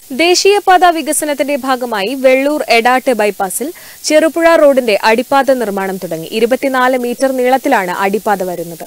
ദേശീയപാത വികസനത്തിന്റെ ഭാഗമായി വെള്ളൂർ എടാട്ട് ബൈപ്പാസിൽ ചെറുപുഴ റോഡിന്റെ അടിപ്പാത നിർമ്മാണം തുടങ്ങി ഇരുപത്തിനാല് മീറ്റർ നീളത്തിലാണ് അടിപ്പാത വരുന്നത്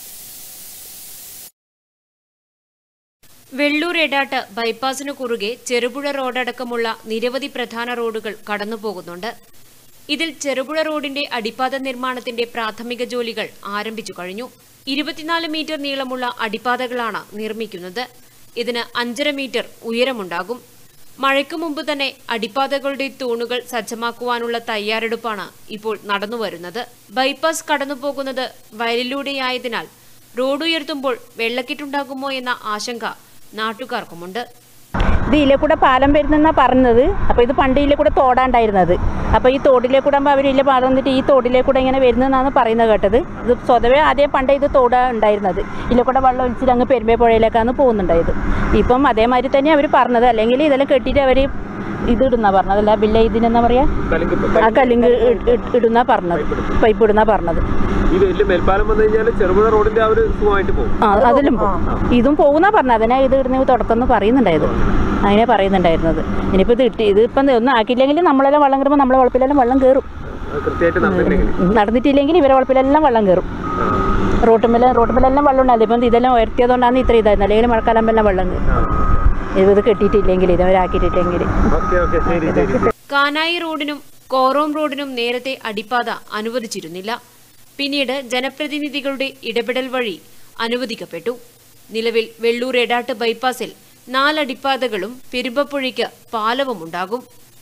വെള്ളൂർ എടാട്ട് ബൈപ്പാസിനു കുറുകെ ചെറുപുഴ റോഡടക്കമുള്ള നിരവധി പ്രധാന റോഡുകൾ കടന്നുപോകുന്നുണ്ട് ഇതിൽ ചെറുപുഴ റോഡിന്റെ അടിപ്പാത നിർമ്മാണത്തിന്റെ പ്രാഥമിക ജോലികൾ ആരംഭിച്ചു കഴിഞ്ഞു ഇരുപത്തിനാല് മീറ്റർ നീളമുള്ള അടിപ്പാതകളാണ് നിർമ്മിക്കുന്നത് ഇതിന് അഞ്ചര മീറ്റർ ഉയരമുണ്ടാകും മഴയ്ക്കു മുമ്പ് തന്നെ അടിപ്പാതകളുടെ തൂണുകൾ സജ്ജമാക്കുവാനുള്ള തയ്യാറെടുപ്പാണ് ഇപ്പോൾ നടന്നുവരുന്നത് ബൈപ്പാസ് കടന്നുപോകുന്നത് വയലിലൂടെയായതിനാൽ റോഡ് ഉയർത്തുമ്പോൾ വെള്ളക്കെട്ടുണ്ടാകുമോ എന്ന ആശങ്ക നാട്ടുകാർക്കുമുണ്ട് ഇത് ഇതിലെ കൂടെ പാലം വരുന്നെന്നാണ് പറഞ്ഞത് അപ്പോൾ ഇത് പണ്ട് ഇതിലെ കൂടെ തോടാണ്ടായിരുന്നത് അപ്പോൾ ഈ തോടിലെ കൂടെ ആകുമ്പോൾ അവർ ഇതിലെ പാലം വന്നിട്ട് ഈ തോടിലെ കൂടെ ഇങ്ങനെ വരുന്നതെന്നാണ് പറയുന്നത് കേട്ടത് ഇത് സ്വതവേ ആദ്യം പണ്ട് ഇത് തോട് ഉണ്ടായിരുന്നത് ഇതിലെ കൂടെ വെള്ളം ഒലിച്ചിട്ട് അങ്ങ് പെരുമ്പേ പുഴയിലേക്കാണ് പോകുന്നുണ്ടായത് ഇപ്പം അതേമാതിരി തന്നെ അവർ പറഞ്ഞത് അല്ലെങ്കിൽ ഇതെല്ലാം കെട്ടിയിട്ട് അവർ ഇത് ഇടുന്ന പറഞ്ഞത് അല്ല ബില്ല ഇതിനെന്നാ പറയാ ആ കല്ലിങ്ക് ഇടുന്ന പറഞ്ഞത് പൈപ്പ് ഇടുന്ന പറഞ്ഞത് ഈ വലിയ മേൽപ്പാലം വന്നു കഴിഞ്ഞാൽ ചെറുപുഴ റോഡിന്റെ ആ ഒരു സുഖമായിട്ട് പോകും ആ അതിലും പോകും ഇതും പോകുന്ന പറഞ്ഞത് അതിനെ ഇത് ഇടുന്ന തുടക്കം എന്ന് പറയുന്നുണ്ടായത് അങ്ങനെ പറയുന്നുണ്ടായിരുന്നത് ഇനിയിപ്പോൾ ഇത് ഇട്ട് ഇതിപ്പം ഒന്നും ആക്കിയില്ലെങ്കിൽ നമ്മളെല്ലാം വെള്ളം കയറുമ്പോൾ നമ്മളെ വളപ്പിലെല്ലാം വെള്ളം കയറും അത് കൃത്യമായിട്ട് നടന്നില്ലെങ്കിൽ നടന്നിട്ടില്ലെങ്കിൽ ഇവരെ വളപ്പിലെല്ലാം വെള്ളം കയറും ആ. റോട്ടുമ്മല റോട്ടുമ്മലെല്ലാം വെള്ളം ഉണ്ടായിരുന്നു ഇപ്പം ഇതെല്ലാം ഉയർത്തിയതുകൊണ്ടാണ് ഇത്ര ഇതായിരുന്നു അല്ലെങ്കിൽ മഴക്കാലം എല്ലാം വെള്ളം കയറും ആ. ഇത് കെട്ടിയിട്ടില്ലെങ്കിൽ ഇതവരാക്കിയിട്ടില്ലെങ്കിൽ ഓക്കെ ഓക്കെ ശരി ശരി കാനായി റോഡിനും കോറോം റോഡിനും നേരത്തെ അടിപ്പാത അനുവദിച്ചിരുന്നില്ല പിന്നീട് ജനപ്രതിനിധികളുടെ ഇടപെടൽ വഴി അനുവദിക്കപ്പെട്ടു നിലവിൽ വെള്ളൂർ എടാട്ട് ബൈപ്പാസിൽ നാലടിപ്പാതകളും പെരുമ്പപ്പുഴയ്ക്ക് പാലവുമുണ്ടാകും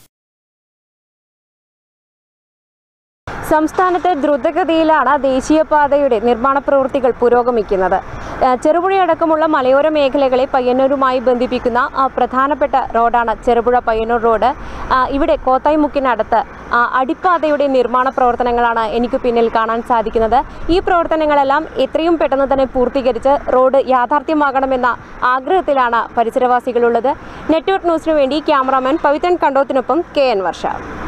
സംസ്ഥാനത്ത് ദ്രുതഗതിയിലാണ് ദേശീയപാതയുടെ നിർമ്മാണ പ്രവൃത്തികൾ പുരോഗമിക്കുന്നത് ഏഹ് ചെറുപുഴയടക്കമുള്ള മലയോര മേഖലകളെ പയ്യന്നൂരുമായി ബന്ധിപ്പിക്കുന്ന ആ, പ്രധാനപ്പെട്ട റോഡാണ് ചെറുപുഴ പയ്യന്നൂർ റോഡ് ആ, ഇവിടെ കോത്തായിമുക്കിനടുത്ത് ആ, അടിപ്പാതയുടെ നിർമ്മാണ പ്രവർത്തനങ്ങളാണ് എനിക്ക് പിന്നിൽ കാണാൻ സാധിക്കുന്നത് ഈ പ്രവർത്തനങ്ങളെല്ലാം എത്രയും പെട്ടെന്ന് തന്നെ പൂർത്തീകരിച്ച് റോഡ് യാഥാർത്ഥ്യമാകണമെന്ന ആഗ്രഹത്തിലാണ് പരിസരവാസികളുള്ളത് നെറ്റ്വർക്ക് ന്യൂസിനു വേണ്ടി ക്യാമറാമാൻ പവിത്രൻ കണ്ടോത്തിനൊപ്പം കെ എൻ വർഷ